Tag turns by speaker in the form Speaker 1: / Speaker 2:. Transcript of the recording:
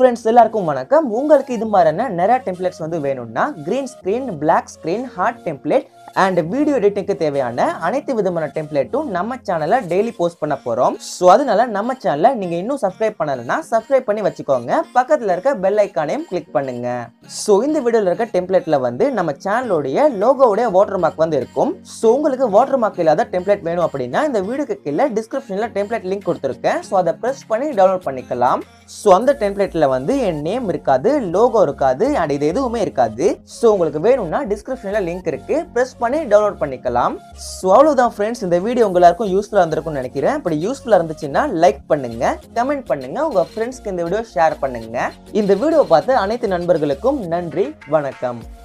Speaker 1: friends எல்லாருக்கும் வணக்கம் உங்களுக்கு இது மாதிரியான நிறைய டெம்ப்ளேட்ஸ் வந்து வேணும்னா green screen black screen heart template and video எடிட்டிங்க்கு தேவையான அனைத்து விதமான டெம்ப்ளேட்டும் நம்ம சேனலில் டெய்லி போஸ்ட் பண்ண போகிறோம் ஸோ அதனால நம்ம சேனலை நீங்கள் இன்னும் சப்ஸ்கிரைப் பண்ணலைன்னா சப்ஸ்கிரைப் பண்ணி வச்சுக்கோங்க பக்கத்தில் இருக்க பெல் ஐக்கானையும் கிளிக் பண்ணுங்க ஸோ இந்த வீடியோவில் இருக்க டெம்ப்ளேட்டில் வந்து நம்ம சேனலோடைய லோகோடைய வாட்டர் மார்க் வந்து இருக்கும் ஸோ உங்களுக்கு வாட்டர் மார்க் இல்லாத டெம்ப்ளேட் வேணும் அப்படின்னா இந்த வீடியோக்கு கீழே டிஸ்கிரிப்ஷனில் டெம்ப்ளேட் லிங்க் கொடுத்துருக்கேன் ஸோ அதை ப்ரெஸ் பண்ணி டவுன்லோட் பண்ணிக்கலாம் ஸோ அந்த டெம்ப்ளேட்டில் வந்து என் நேம் இருக்காது லோகோ இருக்காது அண்ட் இது எதுவுமே இருக்காது ஸோ உங்களுக்கு வேணும்னா டிஸ்கிரிப்ஷனில் லிங்க் இருக்கு ப்ரெஸ் பண்ணி டவுன்லோட் பண்ணிக்கலாம் ஸோ அவ்வளோதான் ஃப்ரெண்ட்ஸ் இந்த வீடியோ உங்க எல்லாருக்கும் யூஸ்ஃபுல்லாக இருந்திருக்கும்னு நினைக்கிறேன் அப்படி யூஸ்ஃபுல்லாக இருந்துச்சுன்னா லைக் பண்ணுங்க கமெண்ட் பண்ணுங்க உங்க ஃப்ரெண்ட்ஸ்க்கு இந்த வீடியோ ஷேர் பண்ணுங்க இந்த வீடியோ பார்த்து அனைத்து நண்பர்களுக்கும் நன்றி வணக்கம்